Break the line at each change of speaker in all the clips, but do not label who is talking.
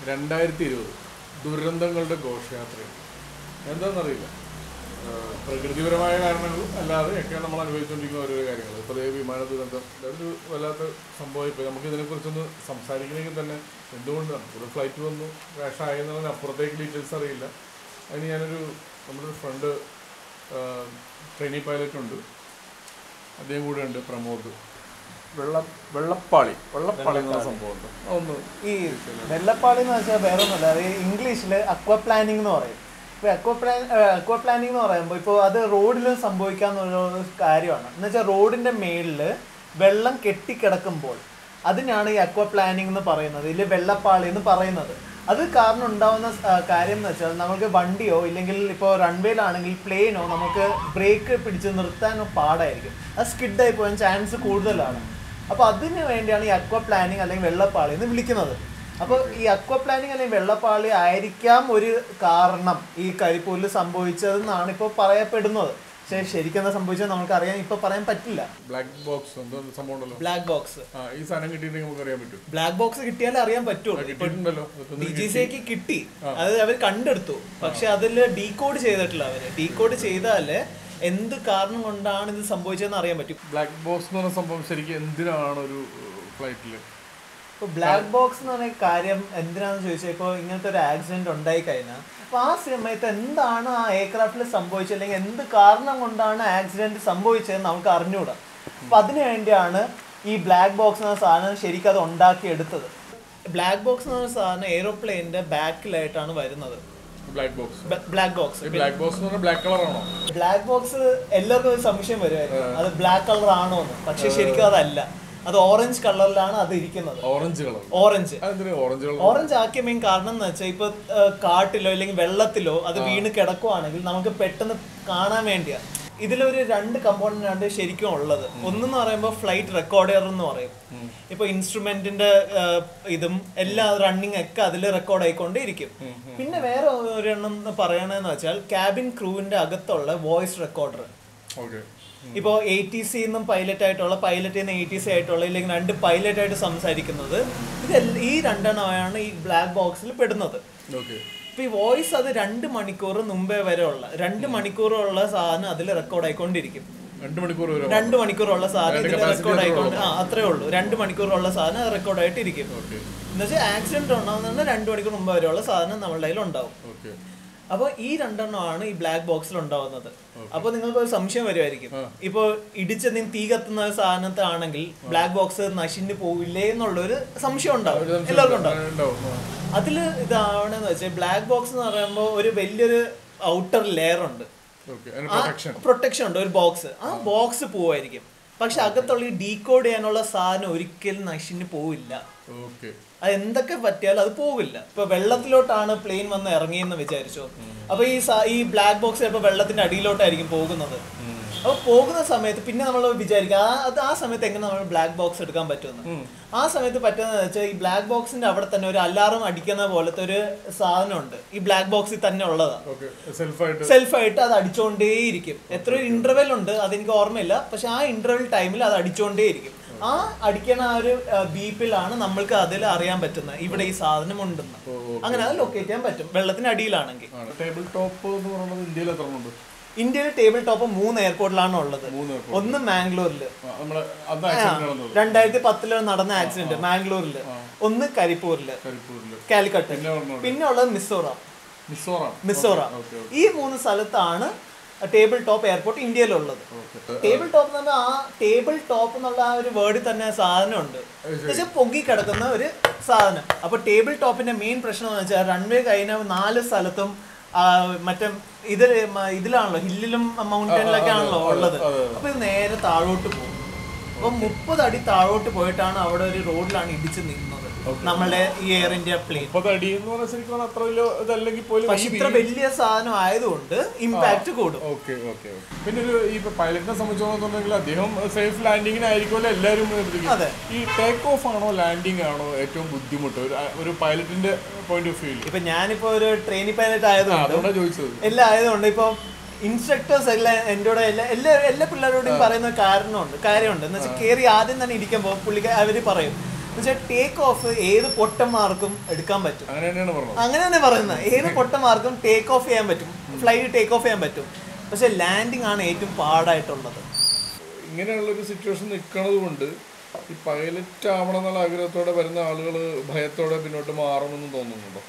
രണ്ടായിരത്തി ഇരുപത് ദുരന്തങ്ങളുടെ ഘോഷയാത്രയാണ് എന്താണെന്നറിയില്ല ആഹ് പ്രകൃതിപരമായ കാരണങ്ങൾ അല്ലാതെ ഒക്കെ നമ്മൾ അനുഭവിച്ചുകൊണ്ടിരിക്കുന്ന ഓരോരോ കാര്യങ്ങൾ ഇപ്പോൾ ദേ വിമാന ദുരന്തം അതൊരു വല്ലാത്ത സംഭവം ഇപ്പോൾ നമുക്ക് ഇതിനെക്കുറിച്ചൊന്ന് സംസാരിക്കണമെങ്കിൽ തന്നെ എന്തുകൊണ്ടാണ് ഒരു ഫ്ലൈറ്റ് വന്നു ക്രാഷ് ആയെന്നുള്ളതിന് അപ്പുറത്തേക്ക് ഡീറ്റെയിൽസ് അറിയില്ല അതിന് ഞാനൊരു നമ്മുടെ ഒരു ഫ്രണ്ട് ട്രെയിനിങ് പൈലറ്റ് ഉണ്ട് അദ്ദേഹം കൂടെ ഉണ്ട് പ്രമോദ് വെള്ള വെള്ളപ്പാളി വെള്ളപ്പാളി എന്നുള്ള സംഭവമുണ്ട് അതൊന്ന്
ഈ വെള്ളപ്പാളി എന്ന് വെച്ചാൽ വേറെ ഒന്നുമല്ല അത് ഇംഗ്ലീഷിൽ അക്വ പ്ലാനിങ് എന്ന് പറയും ഇപ്പോൾ അക്വ പ്ലാൻ അക്വ പ്ലാനിങ് എന്ന് പറയുമ്പോൾ ഇപ്പോൾ അത് റോഡിലും സംഭവിക്കാവുന്ന കാര്യമാണ് എന്ന് വെച്ചാൽ റോഡിന്റെ മേളിൽ വെള്ളം കെട്ടിക്കിടക്കുമ്പോൾ അതിനാണ് ഈ അക്വ പ്ലാനിങ് എന്ന് പറയുന്നത് ഇതിൽ വെള്ളപ്പാളി എന്ന് പറയുന്നത് അത് കാരണം ഉണ്ടാവുന്ന ആ, കാര്യം എന്ന് വെച്ചാൽ നമുക്ക് വണ്ടിയോ ഇല്ലെങ്കിൽ ഇപ്പോൾ റൺവേയിലാണെങ്കിൽ പ്ലെയിനോ നമുക്ക് ബ്രേക്ക് പിടിച്ച് നിർത്താനോ പാടായിരിക്കും അത് സ്കിഡായി പോകാൻ ചാൻസ് കൂടുതലാണ് അപ്പോൾ അതിന് വേണ്ടിയാണ് ഈ അക്വ പ്ലാനിങ് അല്ലെങ്കിൽ വെള്ളപ്പാളി എന്ന് വിളിക്കുന്നത് അപ്പോൾ ഈ അക്വ പ്ലാനിങ് അല്ലെങ്കിൽ വെള്ളപ്പാളി ആയിരിക്കാം ഒരു കാരണം ഈ കരിപ്പൂരിൽ സംഭവിച്ചതെന്നാണ് ഇപ്പോൾ പറയപ്പെടുന്നത് പക്ഷേ ശരിക്കും എന്താ സംഭവിച്ചത് നമുക്കറിയാൻ ഇപ്പോൾ പറയാൻ പറ്റില്ല
ബ്ലാക്ക് ബോക്സ് എന്തോ സംഭവം ഉണ്ടല്ലോ
ബ്ലാക്ക് ബോക്സ്
ആ ഈ സാധനം കിട്ടിയിട്ടുണ്ടെങ്കിൽ നമുക്ക് അറിയാൻ പറ്റും
ബ്ലാക്ക് ബോക്സ് കിട്ടിയാലേ അറിയാൻ പറ്റുള്ളൂ ഇപ്പൊ
കിട്ടിയിട്ടുണ്ടല്ലോ
ഡി ജി സിക്ക് കിട്ടി അത് അവർ കണ്ടെടുത്തു പക്ഷെ അതിൽ ഡീകോഡ് ചെയ്തിട്ടില്ല അവര് ഡീകോഡ് ചെയ്താല് എന്ത് കാരണം കൊണ്ടാണ് ഇത് സംഭവിച്ചതെന്ന് അറിയാൻ പറ്റും
ബ്ലാക്ക് ബോക്സ് എന്ന് പറഞ്ഞ സംഭവം ശരിക്കും എന്തിനാണ് ഒരു ഫ്ലൈറ്റിൽ
ഇപ്പൊ ബ്ലാക്ക് ബോക്സ് എന്ന് പറഞ്ഞ കാര്യം എന്തിനാന്ന് ചോദിച്ചാൽ ഇപ്പോൾ ഇങ്ങനത്തെ ഒരു ആക്സിഡന്റ് ഉണ്ടായി കഴിഞ്ഞാൽ അപ്പൊ ആ സമയത്ത് എന്താണ് ആ എയർക്രാഫ്റ്റിൽ സംഭവിച്ചത് അല്ലെങ്കിൽ എന്ത് കാരണം കൊണ്ടാണ് ആക്സിഡന്റ് സംഭവിച്ചതെന്ന് നമുക്ക് അറിഞ്ഞുകൂടാ അപ്പൊ അതിനു വേണ്ടിയാണ് ഈ ബ്ലാക്ക് ബോക്സ് എന്ന സാധനം ശരിക്കും അത് ഉണ്ടാക്കിയെടുത്തത് ബ്ലാക്ക് ബോക്സ് എന്ന് പറഞ്ഞ സാധനം എയ്റോപ്ലെയിനിന്റെ ബാക്കിലായിട്ടാണ് വരുന്നത്
ബ്ലാക്ക് ബോക്സ്
ബ്ലാക്ക് ബോക്സ്
ഈ ബ്ലാക്ക് ബോക്സ് എന്ന് പറഞ്ഞാൽ ബ്ലാക്ക് കളറാണോ
ബ്ലാക്ക് ബോക്സ് എല്ലാവർക്കും ഒരു സംശയം വരുമായിരുന്നു അത് ബ്ലാക്ക് കളർ ആണോ എന്ന് പക്ഷെ ശരിക്കും അതല്ല അത് ഓറഞ്ച് കളറിലാണ് അത് ഇരിക്കുന്നത്
ഓറഞ്ച് കളർ
ഓറഞ്ച്
അതെന്തിനാ ഓറഞ്ച് കളർ
ഓറഞ്ച് ആക്കിയ മെയിൻ കാരണം എന്ന് വെച്ചാൽ ഇപ്പൊ ആ, കാട്ടിലോ അല്ലെങ്കിൽ വെള്ളത്തിലോ അത് വീണ് കിടക്കുവാണെങ്കിൽ നമുക്ക് പെട്ടെന്ന് കാണാൻ വേണ്ടിയാ ഇതിലൊരു രണ്ട് കമ്പോണന്റ് ആണ് ശരിക്കും ഉള്ളത് ഒന്നെന്ന് പറയുമ്പോൾ ഫ്ലൈറ്റ് റെക്കോർഡർ എന്ന് പറയും ഇപ്പൊ ഇൻസ്ട്രുമെന്റിന്റെ ഇതും എല്ലാ റണ്ണിങ് ഒക്കെ അതിൽ റെക്കോർഡ് ആയിക്കൊണ്ടേയിരിക്കും പിന്നെ വേറെ ഒരെണ്ണം എന്ന് പറയണെന്ന് വെച്ചാൽ ക്യാബിൻ ക്രൂവിന്റെ അകത്തുള്ള വോയിസ് റെക്കോർഡർ
ഓക്കെ
ഇപ്പോൾ എ ടി സി എന്നും പൈലറ്റ് ആയിട്ടുള്ള പൈലറ്റിൽ നിന്ന് എ ടി സി ആയിട്ടുള്ള ഇല്ലെങ്കിൽ രണ്ട് പൈലറ്റ് ആയിട്ട് സംസാരിക്കുന്നത് ഇതെല്ലാം ഈ രണ്ടെണ്ണമാണ് ഈ ബ്ലാക്ക് ബോക്സിൽ പെടുന്നത്
ഓക്കെ
ഇപ്പൊ ഈ വോയിസ് അത് രണ്ട് മണിക്കൂർ മുമ്പേ വരെ ഉള്ള രണ്ട് മണിക്കൂറുള്ള സാധനം അതിൽ റെക്കോർഡ് ആയിക്കൊണ്ടിരിക്കും
രണ്ട് മണിക്കൂർ വരും
രണ്ട് മണിക്കൂറുള്ള സാധനം ഇതിൽ റെക്കോർഡ് ആയിക്കൊണ്ട് ആ അത്രേ ഉള്ളൂ രണ്ട് മണിക്കൂറുള്ള സാധനം റെക്കോർഡ് ആയിട്ട് ഇരിക്കും
ഓക്കെ
എന്നുവെച്ചാൽ ആക്സിഡന്റ് ഉണ്ടാവുന്ന രണ്ട് മണിക്കൂർ മുമ്പ് വരെയുള്ള സാധനം നമ്മളുടെ കയ്യിൽ ഉണ്ടാവും
ഓക്കെ
അപ്പോൾ ഈ രണ്ടെണ്ണമാണ് ഈ ബ്ലാക്ക് ബോക്സിൽ ഉണ്ടാവുന്നത് അപ്പോൾ നിങ്ങൾക്ക് ഒരു സംശയം വരുമായിരിക്കും ഇപ്പോൾ ഇടിച്ചതിന് തീ കത്തുന്ന ഒരു സാധനത്താണെങ്കിൽ ബ്ലാക്ക് ബോക്സ് നശിഞ്ഞു പോവില്ലേ എന്നുള്ളൊരു സംശയം ഉണ്ടാവും എല്ലാവർക്കും ഉണ്ടാവും
ഉണ്ടാവും ആ.
അതിൽ ഇതാവണെന്ന് വെച്ചാൽ ബ്ലാക്ക് ബോക്സ് എന്ന് പറയുമ്പോൾ ഒരു വലിയൊരു ഔട്ടർ ലെയർ ഉണ്ട്
ഓക്കെ അതിന് പ്രൊട്ടക്ഷൻ
പ്രൊട്ടക്ഷൻ ഉണ്ട് ഒരു ബോക്സ് ആ ബോക്സ് പോവായിരിക്കും പക്ഷെ അകത്തുള്ള ഈ ഡീകോഡ് ചെയ്യാനുള്ള സാധനം ഒരിക്കലും നശിഞ്ഞു പോവില്ല
ഓക്കെ
അത് എന്തൊക്കെ പറ്റിയാലും അത് പോവില്ല ഇപ്പൊ വെള്ളത്തിലോട്ടാണ് പ്ലെയിൻ വന്ന് ഇറങ്ങിയെന്ന് വിചാരിച്ചോ അപ്പൊ ഈ സ- ഈ ബ്ലാക്ക് ബോക്സ് ചിലപ്പോൾ വെള്ളത്തിന്റെ അടിയിലോട്ടായിരിക്കും പോകുന്നത് അപ്പൊ പോകുന്ന സമയത്ത് പിന്നെ നമ്മൾ വിചാരിക്കും ആ അത് ആ സമയത്ത് എങ്ങനെ നമ്മൾ ബ്ലാക്ക് ബോക്സ് എടുക്കാൻ പറ്റുമെന്ന് ആ സമയത്ത് പറ്റുന്നത് വെച്ചാൽ ഈ ബ്ലാക്ക് ബോക്സിന്റെ അവിടെ തന്നെ ഒരു അലാറം അടിക്കുന്ന പോലത്തെ ഒരു സാധനമുണ്ട് ഈ ബ്ലാക്ക് ബോക്സിൽ തന്നെ ഉള്ളതാണ്
ഓക്കെ സെൽഫായിട്ട്
സെൽഫായിട്ട് അത് അടിച്ചുകൊണ്ടേയിരിക്കും എത്ര ഒരു ഇന്റർവെൽ ഉണ്ട് അതെനിക്ക് ഓർമ്മയില്ല പക്ഷെ ആ ഇന്റർവെൽ ടൈമിൽ അത് അടിച്ചുകൊണ്ടേയിരിക്കും ആ അടിക്കണ ആ ഒരു ബീപ്പിലാണ് നമ്മൾക്ക് അതിൽ അറിയാൻ പറ്റുന്നത് ഇവിടെ ഈ സാധനം ഉണ്ടെന്ന് അങ്ങനെ അത് ലൊക്കേറ്റ് ചെയ്യാൻ പറ്റും വെള്ളത്തിന് അടിയിലാണെങ്കിൽ
ആണ് ടേബിൾ ടോപ്പ് എന്ന് പറയുന്നത് ഇന്ത്യയിൽ എത്ര ഉണ്ട്
ഇന്ത്യയിൽ ടേബിൾ ടോപ്പ് മൂന്ന് എയർപോർട്ടിലാണ് ഉള്ളത്
മൂന്ന്
ഒന്ന് മാംഗ്ലൂരിൽ
നമ്മളെ അന്ന് ആക്സിഡന്റ് നടന്നത്
രണ്ടായിരത്തി പത്തില് നടന്ന ആക്സിഡന്റ് മാംഗ്ലൂരിൽ ഒന്ന് കരിപ്പൂരില്
കരിപ്പൂരിൽ
കാലിക്കട്ട്
പിന്നെ ഒരെണ്ണം
പിന്നെ ഉള്ളത് മിസോറാം
മിസോറാം
മിസോറാം
ഓക്കെ
ഈ മൂന്ന് സ്ഥലത്താണ് ടേബിൾ ടോപ്പ് എയർപോർട്ട് ഇന്ത്യയിലുള്ളത്
ഓക്കെ
ടേബിൾ ടോപ്പ് എന്ന് പറഞ്ഞാൽ ആ ടേബിൾ ടോപ്പ് എന്നുള്ള ആ ഒരു വേർഡിൽ തന്നെ സാധനമുണ്ട് എന്നുവെച്ചാൽ പൊങ്ങി കിടക്കുന്ന ഒരു സാധനം അപ്പൊ ടേബിൾ ടോപ്പിന്റെ മെയിൻ പ്രശ്നം എന്ന് വെച്ചാൽ റൺവേ കഴിഞ്ഞ നാല് സ്ഥലത്തും ആ, മറ്റേ ഇത് മ- ഇതിലാണല്ലോ ഹില്ലിലും മൗണ്ടനിലൊക്കെ ആണല്ലോ ഉള്ളത് അപ്പൊ ഇത് നേരെ താഴോട്ട് പോകും അപ്പൊ മുപ്പത് അടി താഴോട്ട് പോയിട്ടാണ് അവിടെ ഒരു റോഡിലാണ് ഇടിച്ച് നിന്നത് നമ്മളുടെ ഈ എയർ ഇന്ത്യ പ്ലെയിൻ
മുപ്പത് അടി എന്ന് പറഞ്ഞാൽ ശരിക്കും പറഞ്ഞാൽ അത്ര വലിയ ഇതല്ലെങ്കിൽ പോലും
പക്ഷെ ഇത്ര വലിയ സാധനം ആയതുകൊണ്ട് ഇമ്പാക്ട് കൂടും
ഓക്കെ ഓക്കെ പിന്നെ ഒരു ഈ പൈലറ്റിനെ സംബന്ധിച്ചോന്നുണ്ടെങ്കിൽ അദ്ദേഹം സേഫ് ലാൻഡിങ്ങിനായിരിക്കുമല്ലോ എല്ലാവരും ശ്രദ്ധിക്കും.
അതെ.
ഈ ടേക്ക് ഓഫ് ആണോ ലാൻഡിങ് ആണോ ഏറ്റവും ബുദ്ധിമുട്ട് ഒരു ഒരു പൈലറ്റിന്റെ പോയിന്റ് ഓഫ് വ്യൂല്
ഇപ്പൊ ഞാനിപ്പോ ഒരു ട്രെയിനി പൈലറ്റ് ആയതുകൊണ്ട്
അതുകൊണ്ടാണ് ചോദിച്ചത്
എല്ലാം ആയതുകൊണ്ട് ഇപ്പൊ ഇൻസ്ട്രക്ടേഴ്സ് എല്ലാം എൻ്റെ കൂടെ എല്ലാ എല്ലാ എല്ലാ പിള്ളേരോടും പറയുന്ന ഒരു കാരണമുണ്ട് കാര്യമുണ്ട് എന്ന് വെച്ചാൽ കയറി ആദ്യം തന്നെ ഇരിക്കുമ്പോൾ പുള്ളിക്ക് അവർ പറയും എന്നുവെച്ചാൽ ടേക്ക് ഓഫ് ഏത് പൊട്ടന്മാർക്കും എടുക്കാൻ പറ്റും
അങ്ങനെ തന്നെയാണ് പറഞ്ഞത്
അങ്ങനെ തന്നെ പറയുന്നത് ഏത് പൊട്ടന്മാർക്കും ടേക്ക് ഓഫ് ചെയ്യാൻ പറ്റും ഫ്ലൈറ്റ് ടേക്ക് ഓഫ് ചെയ്യാൻ പറ്റും പക്ഷെ ലാൻഡിങ് ആണ് ഏറ്റവും പാടായിട്ടുള്ളത്
ഇങ്ങനെയുള്ളൊരു സിറ്റുവേഷൻ നിൽക്കുന്നത് കൊണ്ട് ഈ പൈലറ്റ് ആവണം എന്നുള്ള ആഗ്രഹത്തോടെ വരുന്ന ആളുകൾ ഭയത്തോടെ പിന്നോട്ട് മാറുമെന്ന് തോന്നുന്നുണ്ടോ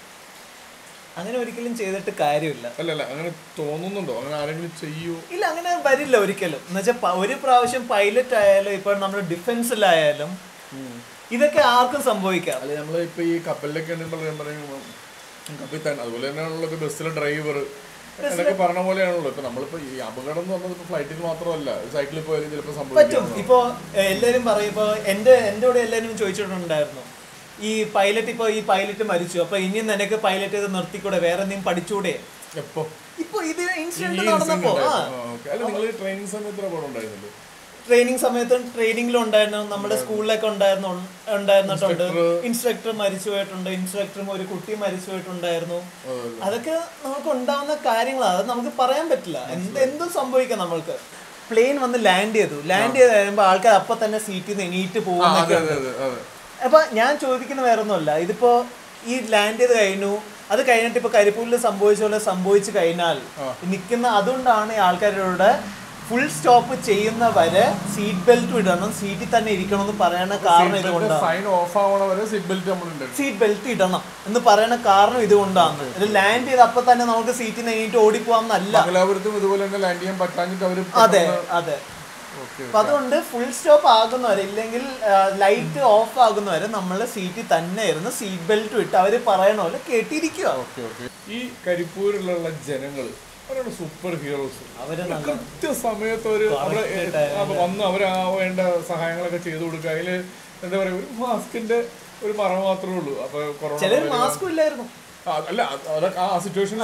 അങ്ങനെ ഒരിക്കലും ചെയ്തിട്ട് കാര്യമില്ല
അല്ല അല്ല അങ്ങനെ തോന്നുന്നുണ്ടോ അങ്ങനെ ആരെങ്കിലും ചെയ്യൂ
ഇല്ല അങ്ങനെ വരില്ല ഒരിക്കലും എന്നുവെച്ചാൽ ഒരു പ്രാവശ്യം പൈലറ്റ് ആയാലും ഇപ്പൊ നമ്മുടെ ഡിഫൻസിലായാലും ഇതൊക്കെ ആർക്കും സംഭവിക്കാം
അല്ല നമ്മൾ ഇപ്പൊ ഈ കപ്പലിലൊക്കെ ഉണ്ടെങ്കിൽ ഞാൻ പറയും കപ്പിത്താൻ അതുപോലെ തന്നെയാണല്ലോ ഇപ്പൊ ബസ്സിലെ ഡ്രൈവർ എന്നൊക്കെ പറഞ്ഞ പോലെയാണല്ലോ ഇപ്പൊ നമ്മളിപ്പോ ഈ അപകടം എന്ന് പറഞ്ഞത് ഇപ്പൊ ഫ്ലൈറ്റിൽ മാത്രമല്ല സൈക്കിളിൽ പോയാലും ചിലപ്പോൾ
പറ്റും
സംഭവിക്കാം
ഇപ്പോ എ, എല്ലാരും പറയും ഇപ്പൊ എന്റെ എന്റെ കൂടെ എല്ലാരും ചോദിച്ചിട്ടുണ്ടായിരുന്നു ഈ പൈലറ്റ് ഇപ്പൊ ഈ പൈലറ്റ് മരിച്ചു അപ്പൊ ഇനി നിനക്ക് പൈലറ്റ് ഇത് നിർത്തിക്കൂടെ വേറെ എന്തെങ്കിലും പഠിച്ചൂടെ
എപ്പോ
ഇപ്പൊ ഇത്
ഈ
ഇൻസിഡന്റ്
incident
നടന്നപ്പോ ആ
ഉണ്ടായിരുന്നു. ആ, okay. അല്ല നിങ്ങൾ ട്രെയിനിങ് സമയത്ത് അപകടം ഉണ്ടായിരുന്നല്ലോ
ട്രെയിനിങ് സമയത്ത് ട്രെയിനിങ്ങിലും ഉണ്ടായിരുന്നു നമ്മുടെ സ്കൂളിലൊക്കെ ഉണ്ടായിരുന്നു ഉണ്ടായിരുന്നിട്ടുണ്ട് ഇൻസ്ട്രക്ടർ മരിച്ചു പോയിട്ടുണ്ട് ഇൻസ്ട്രക്ടറും ഒരു കുട്ടി മരിച്ചു പോയിട്ടുണ്ടായിരുന്നു അതൊക്കെ നമുക്ക് ഉണ്ടാവുന്ന കാര്യങ്ങളാണ് അത് നമുക്ക് പറയാൻ പറ്റില്ല എന്ത് എന്തും സംഭവിക്കാം നമ്മൾക്ക് പ്ലെയിൻ വന്ന് ലാൻഡ് ചെയ്തു ലാൻഡ് ചെയ്ത് കഴിയുമ്പോൾ ആൾക്കാർ അപ്പൊ തന്നെ സീറ്റിൽ നിന്ന് എണീറ്റ്
ആ,
പോകുന്നൊക്കെ
അതെ അതെ അതെ അതെ
അപ്പൊ ഞാൻ ചോദിക്കുന്ന വേറെ ഒന്നുമല്ല ഇതിപ്പോ ഈ ലാൻഡ് ചെയ്ത് കഴിഞ്ഞു അത് കഴിഞ്ഞിട്ട് ഇപ്പൊ കരിപ്പൂരിൽ സംഭവിച്ച പോലെ സംഭവിച്ചു കഴിഞ്ഞാൽ നിൽക്കുന്ന അതുകൊണ്ടാണ് ഈ ആൾക്കാരോട് ഫുൾ സ്റ്റോപ്പ് ചെയ്യുന്ന വരെ സീറ്റ് ബെൽറ്റ് ഇടണം സീറ്റിൽ തന്നെ ഇരിക്കണം എന്ന് പറയണ കാരണം ഇതുകൊണ്ടാണ്
സൈൻ ഓഫ് ആവണ വരെ സീറ്റ് ബെൽറ്റ് നമ്മളുണ്ട്
സീറ്റ് ബെൽറ്റ് ഇടണം എന്ന് പറയണ കാരണം ഇതുകൊണ്ടാണ് ഇത് ലാൻഡ് ചെയ്ത് അപ്പൊ തന്നെ നമുക്ക് സീറ്റിൽ നിന്ന് എണീറ്റ് ഓടിപ്പോവാന്നല്ല
മംഗലാപുരത്തും ഇതുപോലെ തന്നെ ലാൻഡ് ചെയ്യാൻ പറ്റാഞ്ഞിട്ട് അവര്
അതെ അതെ
ഓക്കെ
അപ്പൊ അതുകൊണ്ട് ഫുൾ സ്റ്റോപ്പ് ആകുന്നവരെ ഇല്ലെങ്കിൽ ലൈറ്റ് ഓഫ് ആകുന്നവരെ നമ്മൾ സീറ്റിൽ തന്നെ ഇരുന്ന് സീറ്റ് ബെൽറ്റ് ഇട്ട് അവര് പറയണ പോലെ കേട്ടിരിക്കുക
ഓക്കെ ഓക്കെ ഈ കരിപ്പൂരിലുള്ള ജനങ്ങൾ അവരാണ് സൂപ്പർ ഹീറോസ്
അവര് നല്ല
കൃത്യസമയത്ത് ഒരു അവിടെ അത് വന്ന് അവർ ആ വേണ്ട സഹായങ്ങളൊക്കെ ചെയ്തു കൊടുക്കുക അതില് എന്താ പറയാ ഒരു മാസ്കിന്റെ ഒരു മറ മാത്രമേ ഉള്ളൂ അപ്പൊ കൊറോണ
ചിലർ മാസ്കും ഇല്ലായിരുന്നു
ആ, അല്ല അത് അതൊക്കെ ആ സിറ്റുവേഷനിൽ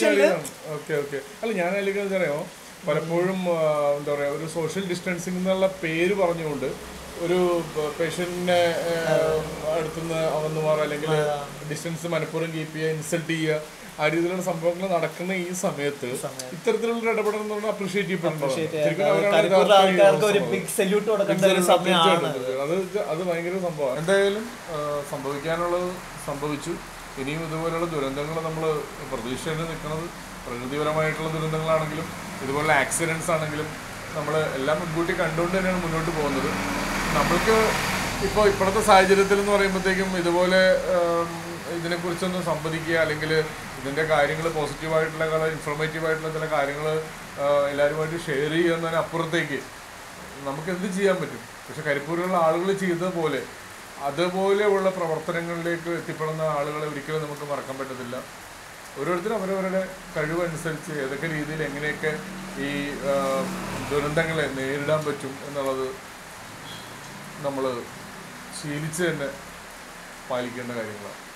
ഓക്കെ ഓക്കെ അല്ല ഞാൻ അല്ലെങ്കിൽ അറിയാമോ പലപ്പോഴും ആ, എന്താ പറയാ ഒരു സോഷ്യൽ ഡിസ്റ്റൻസിങ് എന്നുള്ള പേര് പറഞ്ഞുകൊണ്ട് ഒരു പേഷ്യന്റിനെ അടുത്തുനിന്ന് അകന്നു മാറുക അല്ലെങ്കിൽ ഡിസ്റ്റൻസ് മനഃപൂർവ്വം കീപ്പ് ചെയ്യുക ഇൻസൾട്ട് ചെയ്യുക ആ രീതിയിലുള്ള സംഭവങ്ങൾ നടക്കുന്ന ഈ സമയത്ത് ഇത്തരത്തിലുള്ള ഇടപെടൽ എന്ന് പറഞ്ഞാൽ അപ്രീഷിയേറ്റ് ചെയ്യപ്പെടുന്നതാണ് ശരിക്കും അവരാണ്
കരിപ്പൂരിലെ
യഥാർത്ഥ
ആൾക്കാർക്ക്
heroes
ഒരു
എന്നുള്ളത്.
ബിഗ് സല്യൂട്ട് കൊടുക്കേണ്ട ഒരു സമയമാണ്
അത് അത് ഭയങ്കര സംഭവമാണ് എന്തായാലും ആ, സംഭവിക്കാനുള്ളത് സംഭവിച്ചു ഇനിയും ഇതുപോലുള്ള ദുരന്തങ്ങൾ നമ്മൾ പ്രതീക്ഷയിൽ നിൽക്കുന്നത് പ്രകൃതിപരമായിട്ടുള്ള ദുരന്തങ്ങളാണെങ്കിലും ഇതുപോലുള്ള ആക്സിഡൻസ് ആണെങ്കിലും നമ്മൾ എല്ലാം മുൻകൂട്ടി കണ്ടുകൊണ്ട് തന്നെയാണ് മുന്നോട്ട് പോകുന്നത് നമ്മൾക്ക് ഇപ്പോൾ ഇപ്പോഴത്തെ സാഹചര്യത്തിൽ എന്ന് പറയുമ്പോഴത്തേക്കും ഇതുപോലെ ആം, ഇതിനെക്കുറിച്ചൊന്ന് സംവദിക്കുക അല്ലെങ്കിൽ ഇതിൻ്റെ കാര്യങ്ങൾ പോസിറ്റീവായിട്ടുള്ള ഇൻഫോർമേറ്റീവ് ആയിട്ടുള്ള ചില കാര്യങ്ങൾ എല്ലാവരുമായിട്ട് ഷെയർ ചെയ്യുക എന്നതിനപ്പുറത്തേക്ക് നമുക്ക് എന്ത് ചെയ്യാൻ പറ്റും പക്ഷെ കരിപ്പൂരിലുള്ള ആളുകൾ ചെയ്തതുപോലെ അതുപോലെയുള്ള പ്രവർത്തനങ്ങളിലേക്ക് എത്തിപ്പെടുന്ന ആളുകളെ ഒരിക്കലും നമുക്ക് മറക്കാൻ പറ്റത്തില്ല ഓരോരുത്തരും അവരവരുടെ കഴിവനുസരിച്ച് ഏതൊക്കെ രീതിയിൽ എങ്ങനെയൊക്കെ ഈ ആ, ദുരന്തങ്ങളെ നേരിടാൻ പറ്റും എന്നുള്ളത് നമ്മൾ ശീലിച്ച് തന്നെ പാലിക്കേണ്ട കാര്യങ്ങളാണ്